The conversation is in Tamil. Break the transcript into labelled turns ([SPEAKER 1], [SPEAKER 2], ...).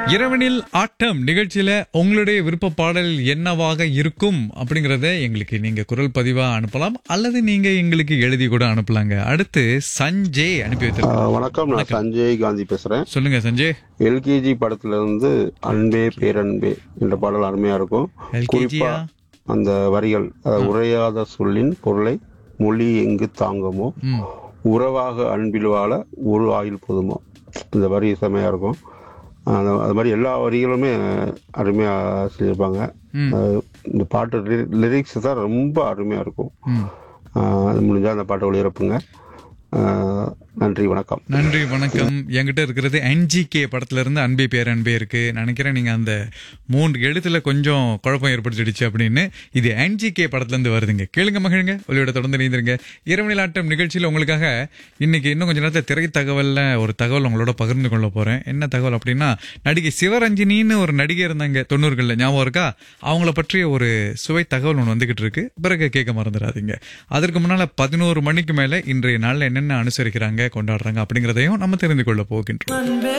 [SPEAKER 1] இரவனில் ஆட்டம் நிகழ்ச்சியில உங்களுடைய விருப்ப பாடல் என்னவாக இருக்கும் அப்படிங்கறத எங்களுக்கு நீங்க குரல் பதிவா அனுப்பலாம் அல்லது நீங்க எங்களுக்கு எழுதி கூட அனுப்பலாங்க அடுத்து சஞ்சய் அனுப்பி வைத்திருக்கோம்
[SPEAKER 2] ஆஹ் வணக்கம் நான் சஞ்சய் காந்தி பேசுறேன்
[SPEAKER 1] சொல்லுங்க சஞ்சய்
[SPEAKER 2] எல்கேஜி படத்துல இருந்து அன்பே பேரன்பே என்ற பாடல் அருமையா இருக்கும்
[SPEAKER 1] LKG
[SPEAKER 2] குறிப்பா
[SPEAKER 1] யா?
[SPEAKER 2] அந்த வரிகள் அதாவது உரையாத சொல்லின் பொருளை மொழி எங்கு தாங்குமோ
[SPEAKER 1] ம்.
[SPEAKER 2] உறவாக அன்பில் வாழ ஒரு ஆயுள் போதுமோ இந்த வரி செமையா இருக்கும் அந்த அது மாதிரி எல்லா வரிகளுமே அருமையா செஞ்சிருப்பாங்க ஆஹ் இந்த பாட்டு லிரிக்ஸ் தான் ரொம்ப அருமையா இருக்கும்
[SPEAKER 1] ம்.
[SPEAKER 2] ஆஹ் அது முடிஞ்சா அந்த பாட்டை ஒளிபரப்புங்க ஆஹ் நன்றி வணக்கம்
[SPEAKER 1] நன்றி வணக்கம் என்கிட்ட இருக்கிறது என்ஜிகே படத்துல இருந்து அன்பே பேரன்பே இருக்கு நினைக்கிறேன் நீங்க அந்த மூன்று எழுத்துல கொஞ்சம் குழப்பம் ஏற்படுத்திடுச்சு அப்படின்னு இது என்ஜிகே படத்துல இருந்து வருதுங்க கேளுங்க மகிழுங்க ஒளியோட தொடர்ந்து நீந்திருங்க இரவு ஆட்டம் நிகழ்ச்சியில் உங்களுக்காக இன்னைக்கு இன்னும் கொஞ்ச நேரத்தில் திரை தகவல்ல ஒரு தகவல் உங்களோட பகிர்ந்து கொள்ள போறேன் என்ன தகவல் அப்படின்னா நடிகை சிவரஞ்சினின்னு ஒரு நடிகை இருந்தாங்க தொண்ணூறுகள்ல ஞாபகம் இருக்கா அவங்கள பற்றிய ஒரு சுவை தகவல் ஒன்று வந்துகிட்டு இருக்கு பிறகு கேட்க மறந்துடாதீங்க அதற்கு முன்னால பதினோரு மணிக்கு மேல இன்றைய நாள்ல என்னென்ன அனுசரிக்கிறாங்க கொண்டாடுறாங்க அப்படிங்கறதையும் நம்ம தெரிந்து கொள்ள போகின்றோம்